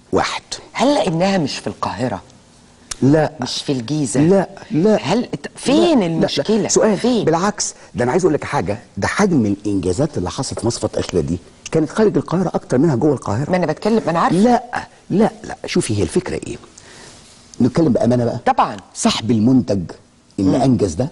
واحد هل لانها مش في القاهره لا مش في الجيزه لا لا هل فين لا، لا، المشكله لا. سؤال فين بالعكس ده انا عايز اقول لك حاجه ده حجم الانجازات اللي حصلت في مصر الفتره الاخيره دي كانت خارج القاهره اكتر منها جوه القاهره ما انا بتكلم ما انا عارفه لا لا لا شوفي هي الفكره ايه نتكلم بامانه بقى طبعا صاحب المنتج اللي انجز ده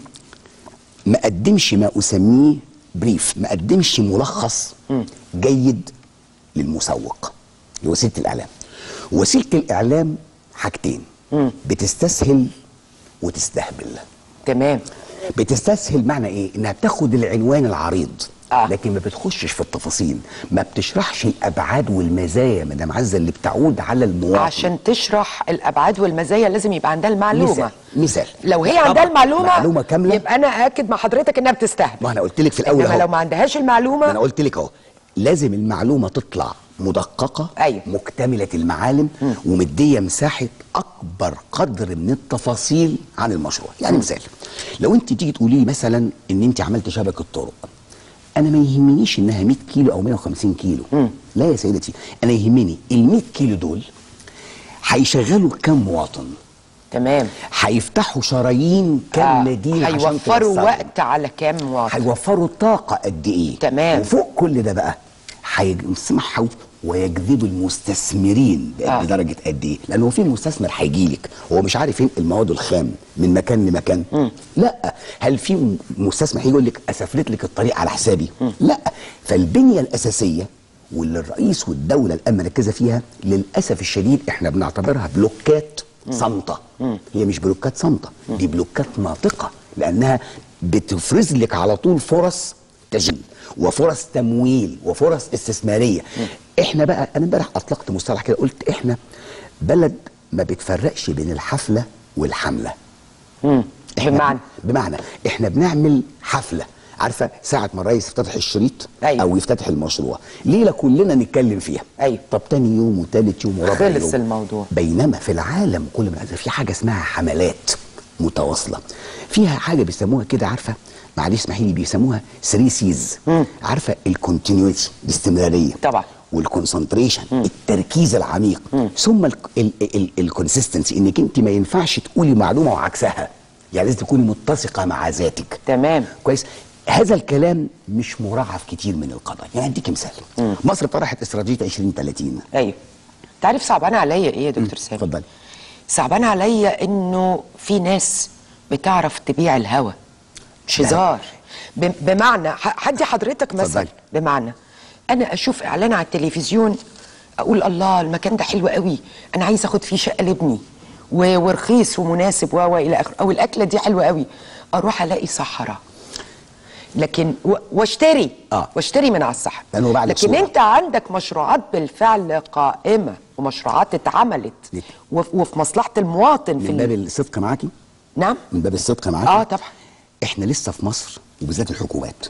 ما قدمش ما اسميه بريف ما قدمش ملخص جيد للمسوق لوسيله الاعلام وسيله الاعلام حاجتين بتستسهل وتستهبل تمام بتستسهل معنى ايه انها بتاخد العنوان العريض آه. لكن ما بتخشش في التفاصيل ما بتشرحش الابعاد والمزايا يا مدام عزه اللي بتعود على المواطن عشان تشرح الابعاد والمزايا لازم يبقى عندها المعلومه مثال مثال لو هي طبعاً عندها المعلومه معلومه كامله يبقى انا اكد مع حضرتك انها بتستهبل ما انا قلت لك في الاول انما اهو لو ما عندهاش ما المعلومه انا قلت لك اهو لازم المعلومه تطلع مدققه أيوة. مكتمله المعالم ومديه مساحه اكبر قدر من التفاصيل عن المشروع يعني مثال لو انت تيجي تقولي لي مثلا ان انت عملت شبكه طرق انا ما يهمنيش انها 100 كيلو او 150 كيلو لا يا سيدتي انا يهمني ال 100 كيلو دول هيشغلوا كام مواطن تمام هيفتحوا شرايين كام مدينه عشان هيوفروا توصلهم. وقت على كام مواطن هيوفروا طاقة قد إيه؟ تمام. وفوق كل ده بقى هيسمحوا ويجذبوا المستثمرين آه. آه. بدرجة قد إيه؟ لأن هو في مستثمر هيجي لك هو مش عارف ينقل المواد الخام من مكان لمكان م. لا هل في مستثمر هيجي يقول لك أسفلت لك الطريق على حسابي؟ م. لا فالبنية الأساسية واللي الرئيس والدولة الآن مركزة فيها للأسف الشديد إحنا بنعتبرها بلوكات صامتة هي مش بلوكات صامتة دي بلوكات ناطقة لأنها بتفرز لك على طول فرص تشغيل وفرص تمويل وفرص استثمارية احنا بقى انا امبارح اطلقت مصطلح كده قلت احنا بلد ما بتفرقش بين الحفلة والحملة إحنا بمعنى بمعنى احنا بنعمل حفله عارفه ساعه ما الرئيس يفتتح الشريط أيوة. او يفتتح المشروع ليله كلنا نتكلم فيها أيوة. طب تاني يوم وتالت يوم ورابع خلص يوم الموضوع. بينما في العالم كل ما في حاجه اسمها حملات متواصله فيها حاجه بيسموها كده عارفه معلش اسمحي لي بيسموها 3 سيز عارفه الكونتينيوتي الاستمراريه طبعا. والكونسنتريشن التركيز العميق ثم الكونسيستنسي انك انت ما ينفعش تقولي معلومه وعكسها يعني لازم تكوني متسقه مع ذاتك تمام كويس هذا الكلام مش مراعى في كتير من القضايا يعني اديك مثال مصر طرحت استراتيجيه 2030 ايوه انت عارف صعبان عليا ايه يا دكتور سامي اتفضلي صعبان عليا انه في ناس بتعرف تبيع الهوى مش هزار ب- بمعنى ح- هدي حضرتك مثلا اتفضلي. بمعنى انا اشوف اعلان على التلفزيون اقول الله المكان ده حلو قوي انا عايز اخد فيه شقه لابني و- ورخيص ومناسب و و الى اخره او الاكله دي حلوه قوي اروح الاقي صحراء لكن و- واشتري آه. واشتري من على الصحراء لأنه بعد لكن صورة. انت عندك مشروعات بالفعل قائمه ومشروعات اتعملت ليه؟ وف- وفي مصلحه المواطن في من باب ال- الصدق معاكي نعم من باب الصدق معاكي اه طبعا احنا لسه في مصر وبالذات الحكومات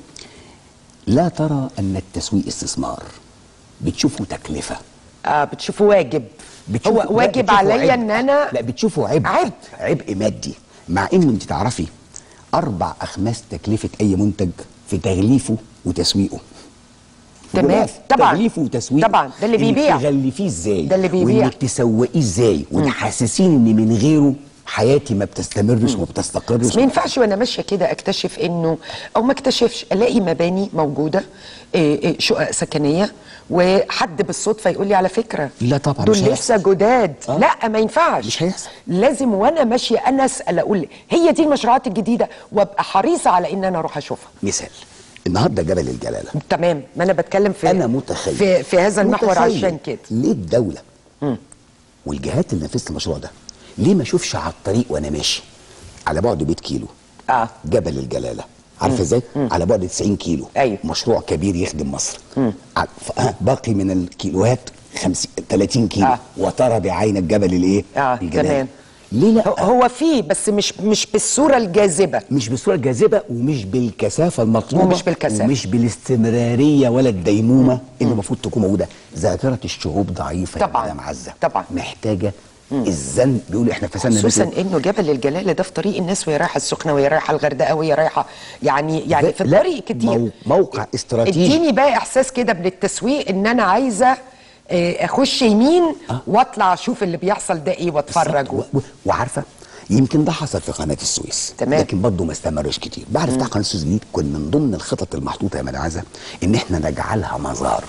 لا ترى ان التسويق استثمار بتشوفه تكلفه آه بتشوفه واجب بتشوفه- هو لا، واجب بتشوفه عليا عبء. ان انا لا بتشوفه عبء عبء. عبء مادي مع ان انت تعرفي اربع اخماس تكلفه اي منتج في تغليفه وتسويقه تمام. غلاف، طبعاً. تغليفه وتسويقه طبعاً. ده اللي إنك بيبيع. تغلفيه ازاي ده اللي بيبيع. وانك تسوقيه ازاي وتحسسيني ان من غيره حياتي ما بتستمرش وما بتستقرش بس ما ينفعش وانا ماشيه كده اكتشف انه او ما اكتشفش الاقي مباني موجوده إيه إيه شقق سكنيه وحد بالصدفه يقول لي على فكره لا طبعاً، دول مش لسه هيحصل. جداد آه. لا ما ينفعش مش هيحصل. لازم وانا ماشيه انا اسال اقول هي دي المشروعات الجديده وابقى حريصه على ان انا اروح اشوفها مثال النهارده جبل الجلاله تمام ما انا بتكلم في انا متخيل في, في هذا المحور متخيل عشان كده ليه الدوله والجهات اللي نفذت المشروع ده ليه ما اشوفش على الطريق وانا ماشي على بعد 100 كيلو اه جبل الجلاله عارفه ازاي على بعد 90 كيلو أيوة. مشروع كبير يخدم مصر على- ف- آه، باقي من الكيلوهات 50 30 كيلو آه. وترى بعينك جبل الايه اه الجلاله تمام ليه لا هو- هو فيه بس مش مش بالصوره الجاذبه مش بالصوره الجاذبه ومش بالكثافه المطلوبه ومش بالكثافة. ومش بالاستمراريه ولا الديمومه اللي المفروض تكون موجوده ذاكره الشعوب ضعيفه طبعاً. يا مدام عزه طبعاً. محتاجه الزن بيقولوا احنا فسدنا خصوصا بيت- انه جبل الجلاله ده في طريق الناس وهي رايحه السخنه وهي رايحه الغردقه وهي رايحه يعني يعني في لا، الطريق كتير مو- موقع استراتيجي. اديني بقى احساس كده من التسويق ان انا عايزه آه، اخش يمين واطلع اشوف اللي بيحصل ده ايه واتفرج و... و... وعارفه يمكن ده حصل في قناه السويس تمام. لكن برضه ما استمرش كتير بعد افتتاح قناه السويس الجديد كان من ضمن الخطط المحطوطه يا مدام عزه ان احنا نجعلها مزار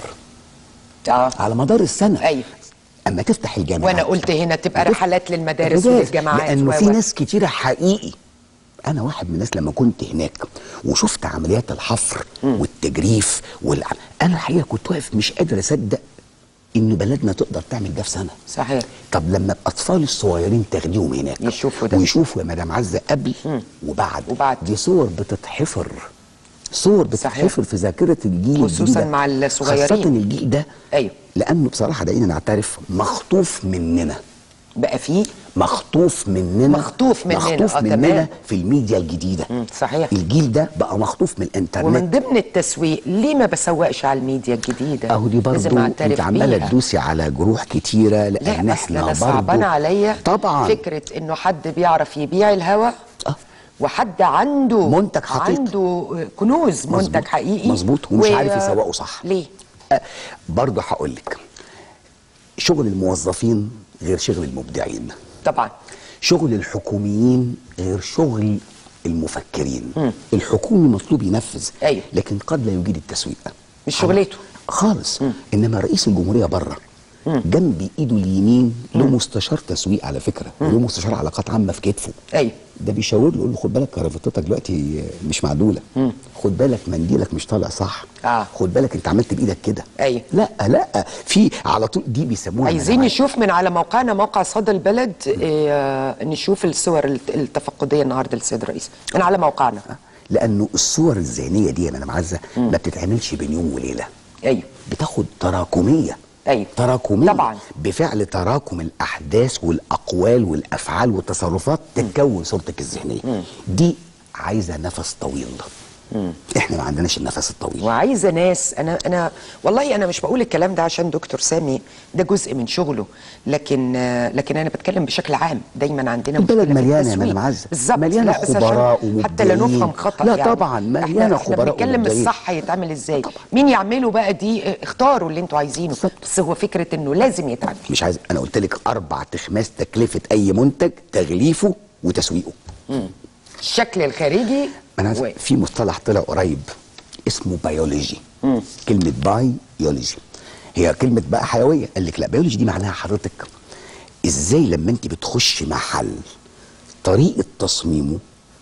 اه على مدار السنه ايوه اما تفتح الجامعات وانا قلت هنا تبقى وتف- رحلات للمدارس الرجال. وللجامعات لانه و- في و- ناس كتيره حقيقي انا واحد من الناس لما كنت هناك وشفت عمليات الحفر والتجريف والع... انا الحقيقه كنت واقف مش قادر اصدق ان بلدنا تقدر تعمل ده في سنه صحيح طب لما الاطفال الصغيرين تاخديهم هناك يشوفوا ده. ويشوفوا يا مدام عزه قبل وبعد وبعد. دي صور بتتحفر صور بتتحفر في ذاكره الجيل خصوصاً الجديد ده. مع الصغيرين. خاصه الجيل ده أيوه. لانه بصراحه دعينا نعترف مخطوف مننا بقى فيه مخطوف مننا مخطوف مننا، مخطوف آه، مننا تمام. في الميديا الجديده مم، صحيح. الجيل ده بقى مخطوف من الانترنت ومن ضمن التسويق ليه ما بسوقش على الميديا الجديده اهو دي لازم برضه أعترف انت عماله بيها. تدوسي على جروح كتيره لا لان اصل احنا انا برضه صعبان عليا طبعا فكره انه حد بيعرف يبيع الهوا آه. وحد عنده منتج حقيقي. عنده كنوز منتج مظبوط. حقيقي مظبوط، ومش عارف يسوقه صح. ليه؟ أه، برضه هقول لك شغل الموظفين غير شغل المبدعين طبعا شغل الحكوميين غير شغل المفكرين الحكومي مطلوب ينفذ أيوه. لكن قد لا يجيد التسويق مش شغلته. خالص انما رئيس الجمهوريه بره جنب ايده اليمين له مستشار تسويق على فكره وله مستشار علاقات عامه في كتفه ايوه ده بيشاور له يقول له خد بالك كرافتتك دلوقتي مش معدوله خد بالك منديلك مش طالع صح آه. خد بالك انت عملت بايدك كده أيوه. لا لا في على طول دي بيسموها عايزين مناعات. نشوف من على موقعنا موقع صدى البلد آه، نشوف الصور الت- التفقديه النهارده للسيد الرئيس من على موقعنا لانه الصور الذهنيه دي يا مدام عزه ما بتتعملش بين يوم وليله ايوه بتاخد تراكميه أيوة. تراكميه طبعاً. بفعل تراكم الاحداث والاقوال والافعال والتصرفات تتكون صورتك الذهنيه دي عايزه نفس طويل احنا ما عندناش النفس الطويل وعايزه ناس انا انا والله انا مش بقول الكلام ده عشان دكتور سامي ده جزء من شغله لكن آه، لكن انا بتكلم بشكل عام دايما عندنا البلد مشكلة في مليانة يا التسويق. مدام عزة. بالظبط مليانة لا، بس عشان خبراء حتى لا ومبدعين. نفهم خطا لا يعني. طبعاً، احنا مليانة احنا خبراء بنتكلم ومبدعين. الصح يتعمل ازاي مين يعمله بقى دي آه، اختاروا اللي انتوا عايزينه بالظبط. بس هو فكره انه لازم يتعمل مش عايز انا قلت لك اربع تخماس تكلفه اي منتج تغليفه وتسويقه الشكل الخارجي انا عايز و- في مصطلح طلع قريب اسمه بيولوجي كلمه بايولوجي هي كلمه بقى حيويه قال لك لا بيولوجي دي معناها حضرتك ازاي لما انت بتخش محل طريقه تصميمه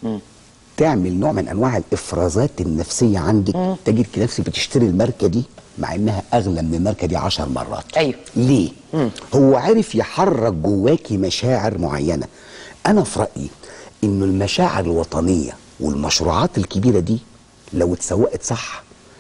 تعمل نوع من انواع الافرازات النفسيه عندك تجد نفسك بتشتري الماركه دي مع انها اغلى من الماركه دي عشر مرات أيوه. ليه هو عرف يحرك جواكي مشاعر معينه انا في رايي انه المشاعر الوطنيه والمشروعات الكبيره دي لو اتسوقت صح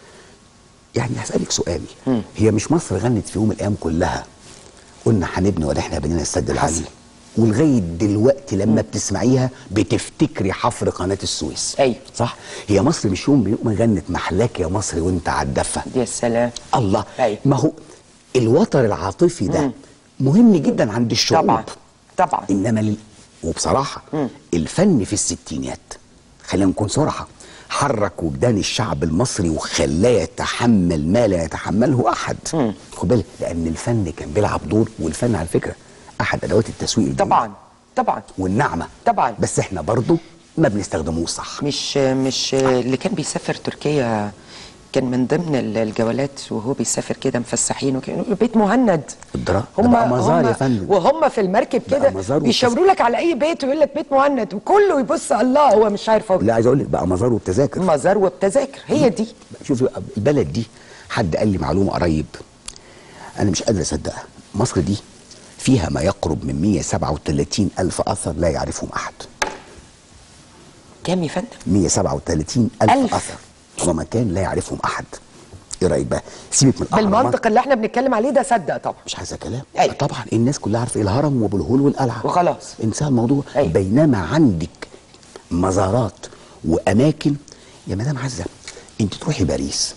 يعني هسالك سؤال هي مش مصر غنت في يوم من الايام كلها قلنا هنبني ولا احنا بنينا السد العالي حصل. ولغايه دلوقتي لما بتسمعيها بتفتكري حفر قناه السويس أيوه. صح هي مصر مش يوم من يوم غنت محلاك يا مصر وانت على الدفه يا سلام الله أيوه. ما هو الوتر العاطفي ده مهم جدا عند الشعوب طبعا طبعا انما لل... وبصراحه الفن في الستينات خلينا نكون صراحه حرك وجدان الشعب المصري وخلاه يتحمل ما لا يتحمله احد خد بالك لان الفن كان بيلعب دور والفن على فكره احد ادوات التسويق الجميل طبعا طبعا والنعمه طبعا. بس احنا برضو ما بنستخدموش صح مش مش اللي كان بيسافر تركيا كان من ضمن ال- الجولات وهو بيسافر كده مفسحين وكده يقولوا بيت مهند الدرا- ده بقى مزار يا فندم. وهم في المركب بقى كده مزار بيشاوروا لك على اي بيت ويقول لك بيت مهند وكله يبص الله هو مش عارف هو لا عايز اقول لك بقى مزار وتذاكر مزار وبتذاكر هي دي شوف البلد دي حد قال لي معلومه قريب انا مش قادر اصدقها مصر دي فيها ما يقرب من 137 الف اثر لا يعرفهم احد كام يا فندم 137 الف ألف. اثر ومكان لا يعرفهم احد ايه رايك بقى سيبك من الأهرامات. بالمنطق اللي احنا بنتكلم عليه ده صدق طبعا مش عايزه كلام أيوة. طبعا الناس كلها عارفه الهرم وابو الهول والقلعه وخلاص. انسى الموضوع أيوة. بينما عندك مزارات واماكن يا مدام عزه انت تروحي باريس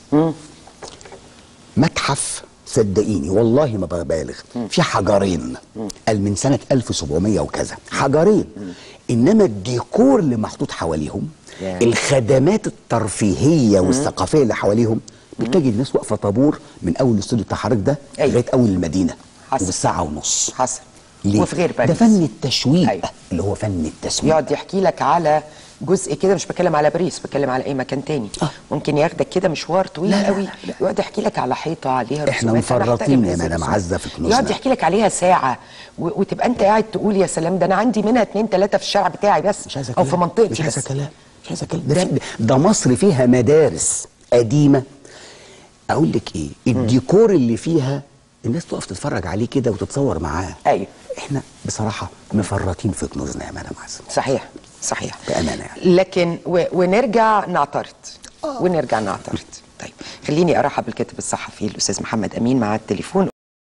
متحف صدقيني والله ما ببالغ في حجرين قال من سنه 1700 وكذا حجرين انما الديكور اللي محطوط حواليهم ياه. الخدمات الترفيهيه والثقافيه اللي حواليهم بتلاقي الناس واقفه طابور من اول الاستوديو بتاع حضرتك ده أيوة. لغايه اول المدينه حصل. وبالساعه ونص حصل ليه؟ وفي غير ده باريس فن التشويق أيوة. اللي هو فن التسويق يقعد يحكي لك على جزء كده مش بتكلم على باريس بتكلم على اي مكان تاني آه. ممكن ياخدك كده مشوار طويل لا، لا، قوي لا. يقعد يحكي لك على حيطه عليها إحنا رسومات. أنا مفرطين أحترم يا هذه مدام الرسومات. عزة في كنوزنا. يقعد يحكي لك عليها ساعه و... وتبقى انت قاعد تقول يا سلام ده انا عندي منها اتنين تلاته في الشارع بتاعي بس مش عايزه او كلام في منطقتي مش عايزه بس كلام مش عايزه كلام ده, في- ده مصر فيها مدارس قديمه اقول لك ايه الديكور اللي فيها الناس تقف تتفرج عليه كده وتتصور معاه أيوة. احنا بصراحه مفرطين في كنوزنا يا مدام عزه صحيح صحيح بأمانة يعني. لكن و... ونرجع نعترض ونرجع نعترض طيب خليني ارحب بالكاتب الصحفي الاستاذ محمد امين مع التليفون